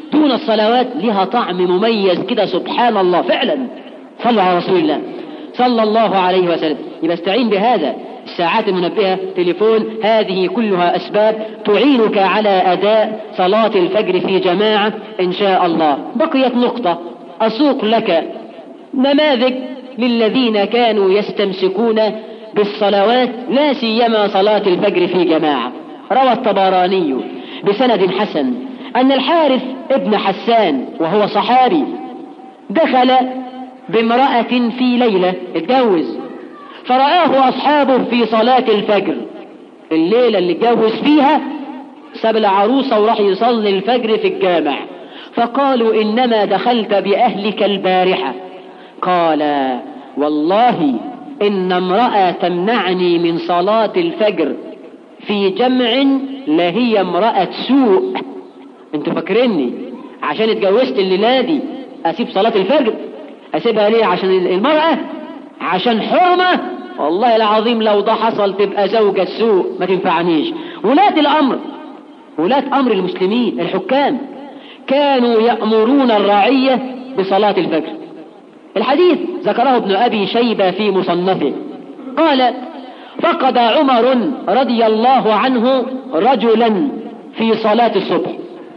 دون الصلوات لها طعم مميز كده سبحان الله فعلا صلوا على رسول الله صلى الله عليه وسلم يبقى استعين بهذا الساعات المنبهة تليفون هذه كلها أسباب تعينك على أداء صلاة الفجر في جماعة إن شاء الله بقيت نقطة أسوق لك نماذج للذين كانوا يستمسكون بالصلوات لا سيما صلاة الفجر في جماعة روى الطبراني بسند حسن أن الحارث ابن حسان وهو صحابي دخل بامرأة في ليلة اتجوز فرآه أصحابه في صلاة الفجر الليلة اللي اتجوز فيها ساب العروسة وراح يصلي الفجر في الجامع فقالوا إنما دخلت بأهلك البارحة قال والله إن امرأة تمنعني من صلاة الفجر في جمع لهي امرأة سوء انتوا فاكريني عشان اتجوزت الليلة دي اسيب صلاة الفجر اسيبها ليه عشان المرأة عشان حرمة والله العظيم لو ده حصل تبقى زوجة سوء ما تنفعنيش ولاة الامر ولاة امر المسلمين الحكام كانوا يأمرون الرعية بصلاة الفجر الحديث ذكره ابن ابي شيبة في مصنفه قال فقد عمر رضي الله عنه رجلا في صلاة الصبح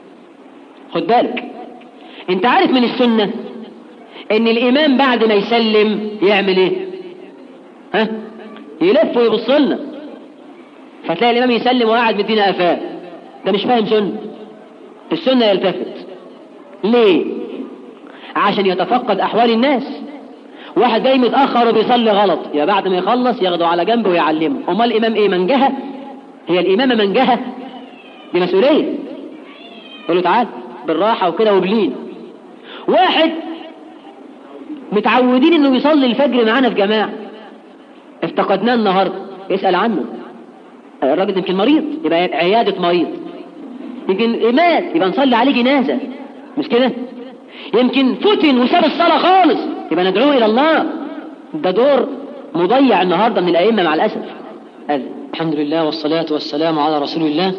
خد بالك انت عارف من السنة ان الامام بعد ما يسلم يعمل ايه ها يلف ويبص لنا فتلاقي الامام يسلم وقاعد مدينا قفاه ده مش فاهم سنة السنة يلتفت ليه عشان يتفقد احوال الناس واحد جاي متاخر وبيصلي غلط يا بعد ما يخلص ياخده على جنب ويعلمه امال الامام ايه منجهه هي الامامه منجهه دي مسؤوليه يقول له تعال بالراحه وكده وبلين واحد متعودين انه يصلي الفجر معانا في جماعه افتقدناه النهارده يسال عنه الراجل يمكن مريض يبقى عياده مريض يمكن مات يبقى نصلي عليه جنازه مش كده يمكن فتن وساب الصلاه خالص يبقى ندعوه الى الله ده دور مضيع النهارده من الائمه مع الاسف الحمد لله والصلاه والسلام على رسول الله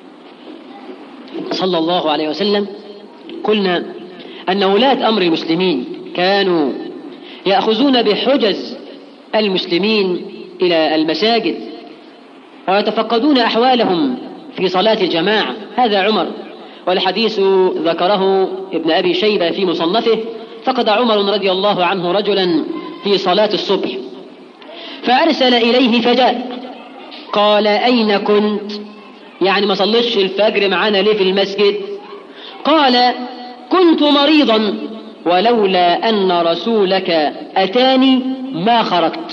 صلى الله عليه وسلم قلنا ان ولاه امر المسلمين كانوا ياخذون بحجز المسلمين الى المساجد ويتفقدون احوالهم في صلاه الجماعه هذا عمر والحديث ذكره ابن ابي شيبه في مصنفه فقد عمر رضي الله عنه رجلا في صلاة الصبح فأرسل إليه فجاء قال أين كنت يعني ما صليتش الفجر معانا ليه في المسجد قال كنت مريضا ولولا أن رسولك أتاني ما خرجت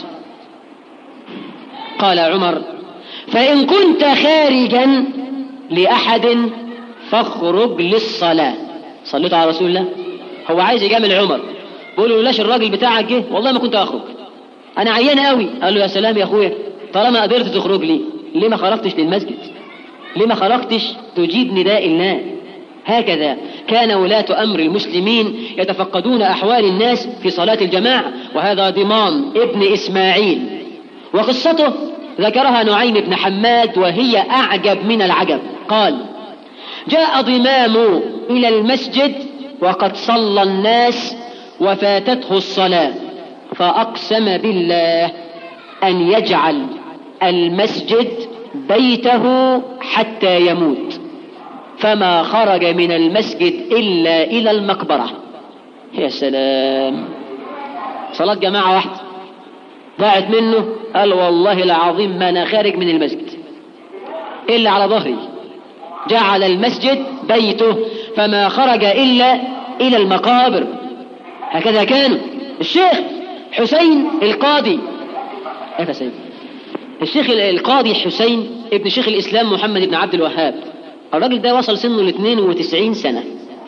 قال عمر فإن كنت خارجا لأحد فاخرج للصلاة صليت على رسول الله هو عايز يجامل عمر بيقول له لاش الراجل بتاعك جه والله ما كنت اخرج انا عيان قوي قال له يا سلام يا اخويا طالما قدرت تخرج لي ليه ما خرجتش للمسجد ليه ما خرجتش تجيب نداء الله هكذا كان ولاة أمر المسلمين يتفقدون أحوال الناس في صلاة الجماعة وهذا ضمان ابن إسماعيل وقصته ذكرها نعيم بن حماد وهي أعجب من العجب قال جاء ضمام إلى المسجد وقد صلى الناس وفاتته الصلاة فأقسم بالله أن يجعل المسجد بيته حتى يموت فما خرج من المسجد إلا إلى المقبرة يا سلام صلاة جماعة واحدة ضاعت منه قال والله العظيم ما أنا خارج من المسجد إلا على ظهري جعل المسجد بيته فما خرج إلا إلى المقابر هكذا كان الشيخ حسين القاضي يا سيد الشيخ القاضي حسين ابن شيخ الإسلام محمد بن عبد الوهاب الراجل ده وصل سنه ل 92 سنة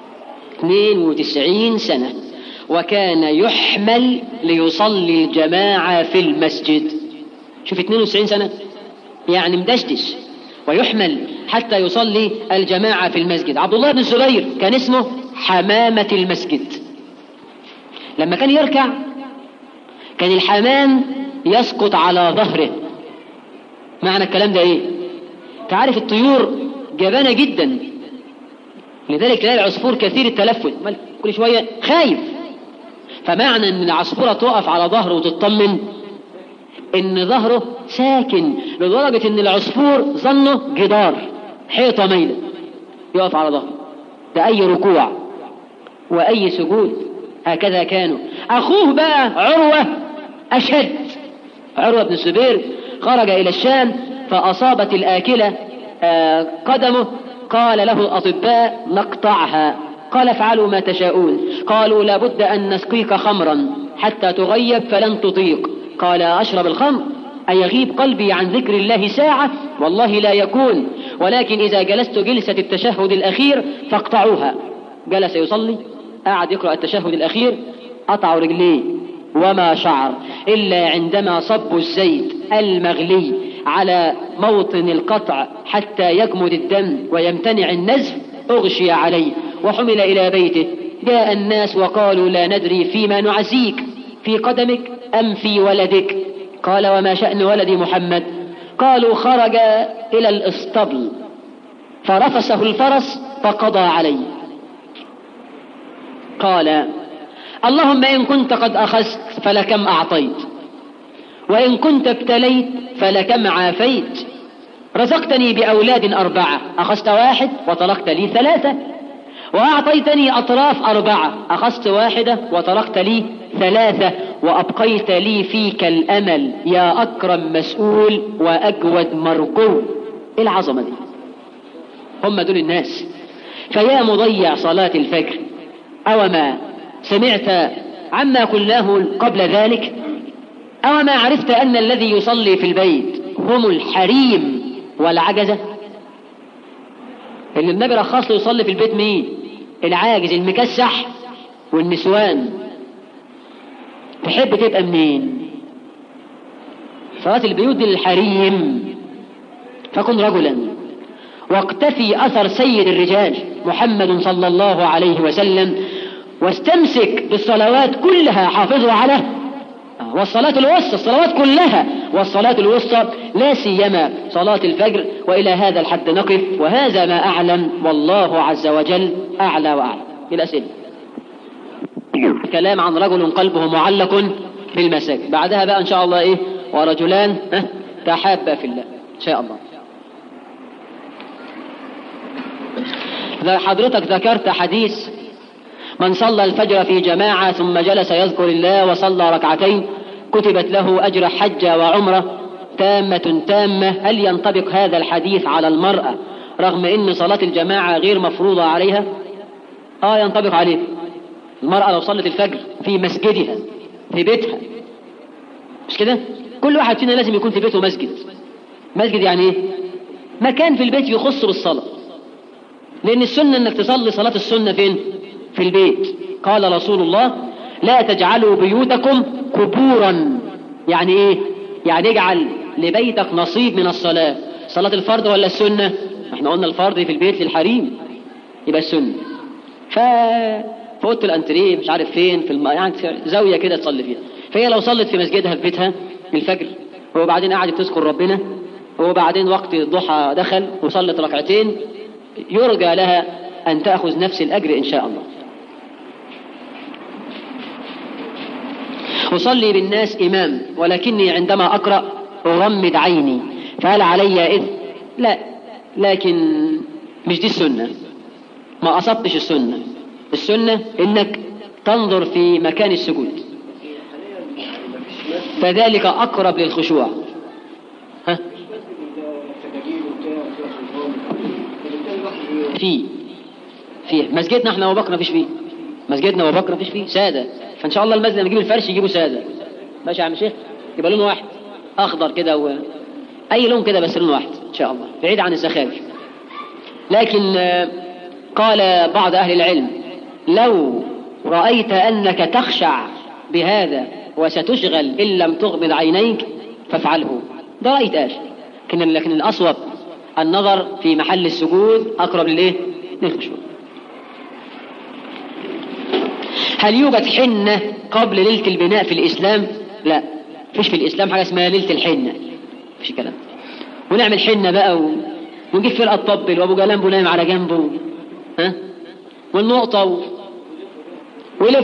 92 سنة وكان يحمل ليصلي الجماعة في المسجد شوف 92 سنة يعني مدشدش ويحمل حتى يصلي الجماعة في المسجد عبد الله بن الزبير كان اسمه حمامة المسجد لما كان يركع كان الحمام يسقط على ظهره معنى الكلام ده ايه تعرف الطيور جبانة جدا لذلك تلاقي العصفور كثير التلفت مال كل شوية خايف فمعنى ان العصفورة تقف على ظهره وتطمن ان ظهره ساكن لدرجة ان العصفور ظنه جدار حيطة ميلة يقف على ظهره ده اي ركوع واي سجود هكذا كانوا اخوه بقى عروة اشد عروة بن الزبير خرج الى الشام فاصابت الاكلة آه، قدمه قال له الأطباء نقطعها قال افعلوا ما تشاءون قالوا لابد أن نسقيك خمرا حتى تغيب فلن تطيق قال أشرب الخمر أيغيب قلبي عن ذكر الله ساعة والله لا يكون ولكن إذا جلست جلسة التشهد الأخير فاقطعوها جلس يصلي قعد يقرأ التشهد الأخير قطعوا رجليه وما شعر إلا عندما صبوا الزيت المغلي على موطن القطع حتى يجمد الدم ويمتنع النزف أغشي عليه وحمل إلى بيته جاء الناس وقالوا لا ندري فيما نعزيك في قدمك أم في ولدك قال وما شأن ولدي محمد قالوا خرج إلى الإسطبل فرفسه الفرس فقضى عليه قال اللهم إن كنت قد أخذت فلكم أعطيت وإن كنت ابتليت فلكم عافيت رزقتني بأولاد أربعة أخذت واحد وطلقت لي ثلاثة وأعطيتني أطراف أربعة أخذت واحدة وطلقت لي ثلاثة وأبقيت لي فيك الأمل يا أكرم مسؤول وأجود مرجو إيه العظمة دي هم دول الناس فيا مضيع صلاة الفجر أوما سمعت عما قلناه قبل ذلك أوما عرفت أن الذي يصلي في البيت هم الحريم والعجزة اللي النبي رخص له يصلي في البيت مين العاجز المكسح والنسوان تحب تبقى منين صلاة البيوت دي للحريم فكن رجلا واقتفي أثر سيد الرجال محمد صلى الله عليه وسلم واستمسك بالصلوات كلها حافظوا على والصلاة الوسطى الصلوات كلها والصلاة الوسطى لا سيما صلاة الفجر وإلى هذا الحد نقف وهذا ما أعلم والله عز وجل أعلى وأعلم بالأسئلة كلام عن رجل قلبه معلق في المساجد بعدها بقى إن شاء الله إيه ورجلان ها تحابا في الله إن شاء الله حضرتك ذكرت حديث من صلى الفجر في جماعة ثم جلس يذكر الله وصلى ركعتين كتبت له أجر حجة وعمرة تامة تامة هل ينطبق هذا الحديث على المرأة رغم أن صلاة الجماعة غير مفروضة عليها آه ينطبق عليه المرأة لو صلت الفجر في مسجدها في بيتها مش كده كل واحد فينا لازم يكون في بيته مسجد مسجد يعني ايه مكان في البيت يخص بالصلاة لأن السنة أنك تصلي صلاة السنة فين في البيت قال رسول الله لا تجعلوا بيوتكم قبورا يعني ايه يعني اجعل لبيتك نصيب من الصلاة صلاة الفرض ولا السنة احنا قلنا الفرض في البيت للحريم يبقى السنة ف في اوضه الانتريه مش عارف فين في الم... يعني زاويه كده تصلي فيها فهي لو صلت في مسجدها في بيتها الفجر وبعدين قعدت تذكر ربنا وبعدين وقت الضحى دخل وصلت ركعتين يرجى لها أن تأخذ نفس الأجر إن شاء الله أصلي بالناس إمام ولكني عندما أقرأ أغمض عيني فهل علي إذ لا لكن مش دي السنة ما أصبتش السنة السنة إنك تنظر في مكان السجود فذلك أقرب للخشوع ها في فيه مسجدنا احنا ابو بكر مفيش فيه مسجدنا ابو بكر مفيش فيه ساده فان شاء الله المسجد لما نجيب الفرش يجيبوا ساده ماشي يا عم شيخ يبقى لون واحد اخضر كده و... اي لون كده بس لون واحد ان شاء الله بعيد عن الزخارف لكن قال بعض اهل العلم لو رايت انك تخشع بهذا وستشغل ان لم تغمض عينيك فافعله ده راي تاش لكن لكن الاصوب النظر في محل السجود اقرب للايه للخشوع هل يوجد حنة قبل ليلة البناء في الإسلام؟ لا فيش في الإسلام حاجة اسمها ليلة الحنة فيش كلام ونعمل حنة بقى و... ونجيب فرقة تطبل وأبو جلال نايم على جنبه ها والنقطة و... ويلف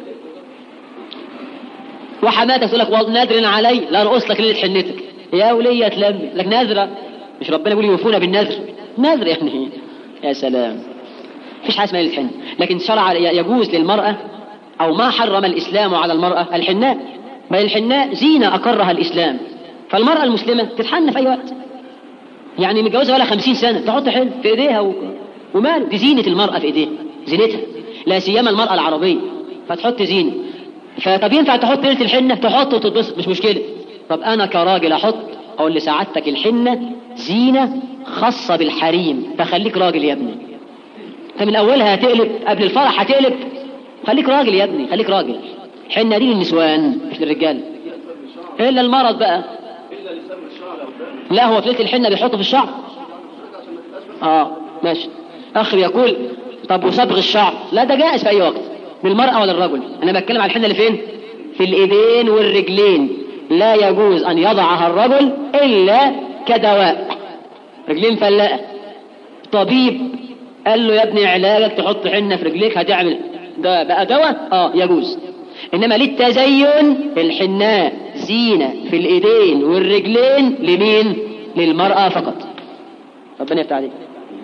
وحماتك تقول لك والله نادر علي لا ارقص لك ليله حنتك يا ولية تلمي لك نذرة مش ربنا يقول يوفون بالنذر نذر يعني يا سلام مفيش حاجه اسمها ليله حنة لكن شرع يجوز للمرأة أو ما حرم الإسلام على المرأة الحناء بل الحناء زينة أقرها الإسلام فالمرأة المسلمة تتحنى في أي وقت يعني متجوزة ولا خمسين سنة تحط حل في إيديها و... وماله دي زينة المرأة في إيديها زينتها لا سيما المرأة العربية فتحط زينة فطب ينفع تحط ليلة الحنة تحط وتتبسط مش مشكلة طب أنا كراجل أحط أقول لسعادتك الحنة زينة خاصة بالحريم فخليك راجل يا ابني فمن أولها هتقلب قبل الفرح هتقلب خليك راجل يا ابني خليك راجل حنة دي للنسوان مش للرجال إلا المرض بقى لا هو في ليلة الحنة بيحطه في الشعر اه ماشي اخ يقول طب وصبغ الشعر لا ده جائز في اي وقت للمرأة ولا الرجل انا بتكلم على الحنة اللي فين في الايدين والرجلين لا يجوز ان يضعها الرجل الا كدواء رجلين فلاقة طبيب قال له يا ابني علاجك تحط حنة في رجليك هتعمل ده بقى دواء اه يجوز انما للتزين الحناء زينة في الايدين والرجلين لمين للمرأة فقط ربنا يفتح عليك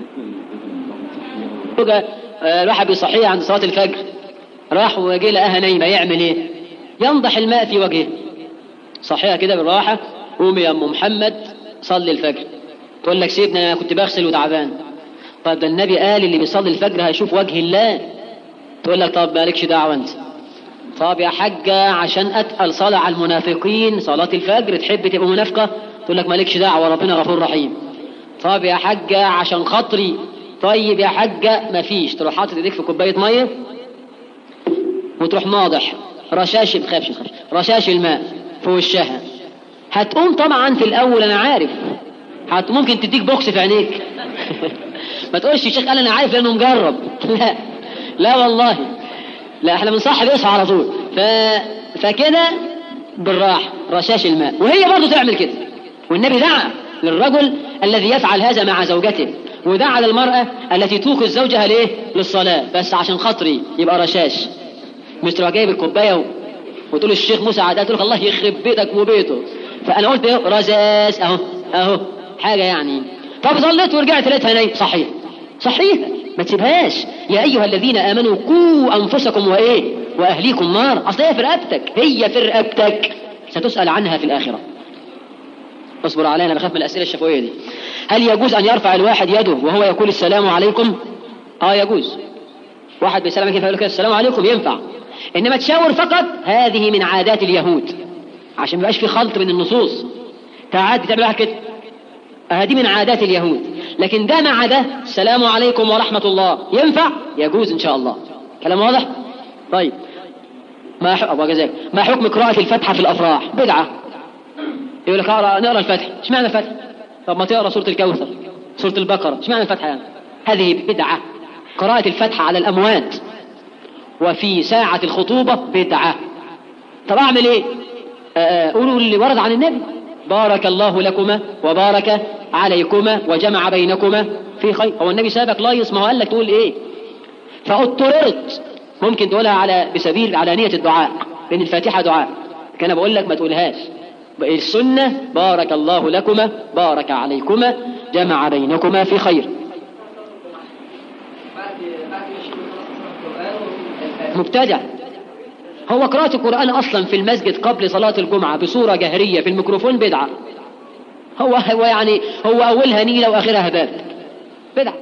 بقى الواحد بيصحيها عند صلاة الفجر راح وجه لقاها نايمة يعمل ايه ينضح الماء في وجهه صحيها كده بالراحة قومي يا ام محمد صلي الفجر تقول لك سيبني انا كنت بغسل وتعبان طب ده النبي قال اللي بيصلي الفجر هيشوف وجه الله تقول لك طب مالكش دعوه انت طب يا حاجة عشان أتقل صلاة على المنافقين صلاة الفجر تحب تبقى منافقة تقول لك مالكش دعوة ربنا غفور رحيم طب يا حاجة عشان خاطري طيب يا حاجة مفيش تروح حاطط ايديك في كوباية مية وتروح ناضح رشاش بخافش بخافش رشاش الماء في وشها هتقوم طبعا في الأول أنا عارف هت ممكن تديك بوكس في عينيك ما تقولش الشيخ قال أنا عارف لأنه مجرب لا لا والله لا احنا بنصحب يصحى على طول ف... فكده بالراحة رشاش الماء وهي برضه تعمل كده والنبي دعا للرجل الذي يفعل هذا مع زوجته ودعا للمرأة التي توقظ زوجها ليه للصلاة بس عشان خاطري يبقى رشاش مش تروح جايب الكوباية و... وتقول الشيخ موسى عداد تقول الله يخرب بيتك وبيته فأنا قلت ايه رزاز أهو أهو حاجة يعني طب صليت ورجعت لقيتها نايم صحيح صحيح ما تسيبهاش يا أيها الذين آمنوا قوا أنفسكم وإيه وأهليكم نار أصل هي في رقبتك هي في رقبتك ستسأل عنها في الآخرة اصبر علينا بخاف من الأسئلة الشفوية دي هل يجوز أن يرفع الواحد يده وهو يقول السلام عليكم آه يجوز واحد بيسلم كيف يقول لك السلام عليكم ينفع إنما تشاور فقط هذه من عادات اليهود عشان ما يبقاش في خلط بين النصوص تعاد تعمل واحد كده هذه من عادات اليهود لكن ده مع ده السلام عليكم ورحمة الله ينفع يجوز إن شاء الله كلام واضح طيب ما ح... أبو جزاك ما حكم قراءة الفاتحة في الأفراح بدعة يقول لك اقرا نقرا الفاتحة اشمعنى الفاتحة طب ما تقرا سورة الكوثر سورة البقرة اشمعنى الفاتحة يعني هذه بدعة قراءة الفاتحة على الأموات وفي ساعة الخطوبة بدعة طب أعمل إيه قولوا اللي ورد عن النبي بارك الله لكما وبارك عليكما وجمع بينكما في خير هو النبي سابك لايص ما هو قال لك تقول ايه فاضطررت ممكن تقولها على بسبيل على نية الدعاء لأن الفاتحة دعاء كان بقول لك ما تقولهاش السنة بارك الله لكما بارك عليكما جمع بينكما في خير مبتدع هو قراءة القرآن أصلا في المسجد قبل صلاة الجمعة بصورة جهرية في الميكروفون بدعة هو هو يعني هو أولها نيلة وآخرها هباب بدعة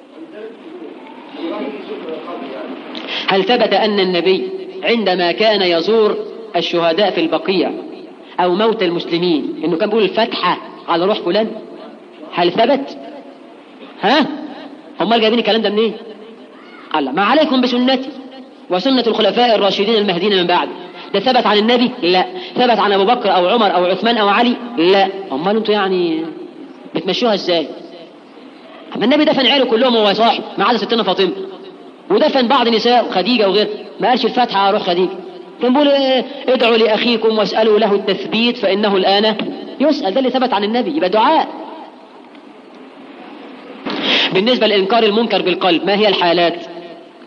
هل ثبت أن النبي عندما كان يزور الشهداء في البقيع أو موت المسلمين إنه كان بيقول الفتحة على روح فلان هل ثبت ها هم جايبين الكلام ده منين قال ما عليكم بسنتي وسنة الخلفاء الراشدين المهديين من بعد ده ثبت عن النبي لا ثبت عن أبو بكر أو عمر أو عثمان أو علي لا أمال أنتوا يعني بتمشوها إزاي أما النبي دفن عياله كلهم وهو صاحي ما عدا ستنا فاطمة ودفن بعض نساء خديجة وغير ما قالش الفاتحة أروح خديجة كان بيقول إيه ادعوا لأخيكم واسألوا له التثبيت فإنه الآن يسأل ده اللي ثبت عن النبي يبقى دعاء بالنسبة لإنكار المنكر بالقلب ما هي الحالات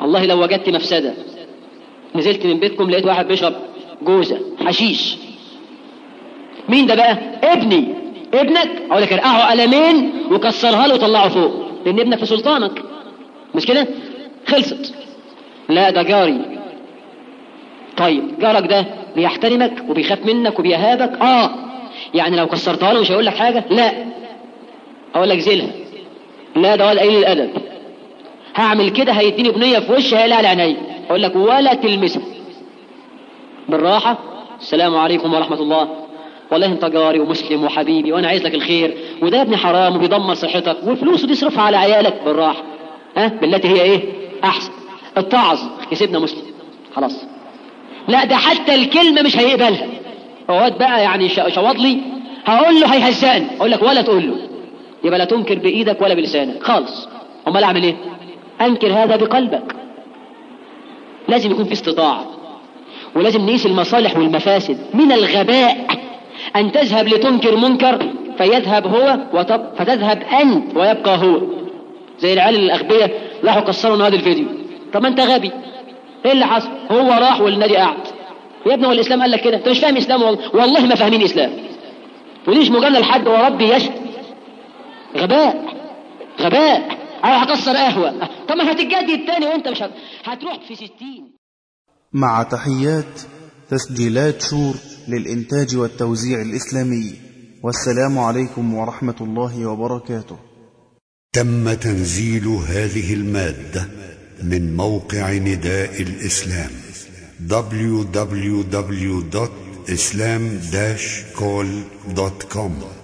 والله لو وجدت مفسدة نزلت من بيتكم لقيت واحد بيشرب جوزة حشيش مين ده بقى ابني ابنك اقول لك ارقعه قلمين وكسرها له وطلعه فوق لان ابنك في سلطانك مش كده خلصت لا ده جاري طيب جارك ده بيحترمك وبيخاف منك وبيهابك اه يعني لو كسرتها له مش هيقول لك حاجه لا اقول لك زيلها لا ده واد قليل الادب هعمل كده هيديني بنيه في وشي هيلاقي على عيني اقول لك ولا تلمسها بالراحه السلام عليكم ورحمه الله والله انت جاري ومسلم وحبيبي وانا عايز لك الخير وده يا ابني حرام وبيدمر صحتك والفلوس دي اصرفها على عيالك بالراحه ها بالتي هي ايه احسن اتعظ يسيبنا مسلم خلاص لا ده حتى الكلمه مش هيقبلها هو بقى يعني شواض لي هقول له هيهزقني اقول لك ولا تقول له يبقى لا تنكر بايدك ولا بلسانك خالص امال اعمل ايه انكر هذا بقلبك لازم يكون في استطاعه ولازم نقيس المصالح والمفاسد من الغباء أن تذهب لتنكر منكر فيذهب هو وتب... فتذهب أنت ويبقى هو زي العيال الأغبياء راحوا كسروا هذا الفيديو طب ما أنت غبي إيه اللي حصل هو راح والنادي قعد يا ابني هو الإسلام قال لك كده أنت مش فاهم إسلام والله, والله ما فاهمين إسلام وليش مجاملة لحد وربي يشهد غباء غباء أروح أكسر قهوة طب ما هتتجدد تاني وأنت مش هت... هتروح في ستين مع تحيات تسجيلات شور للإنتاج والتوزيع الإسلامي والسلام عليكم ورحمة الله وبركاته تم تنزيل هذه المادة من موقع نداء الإسلام www.islam-call.com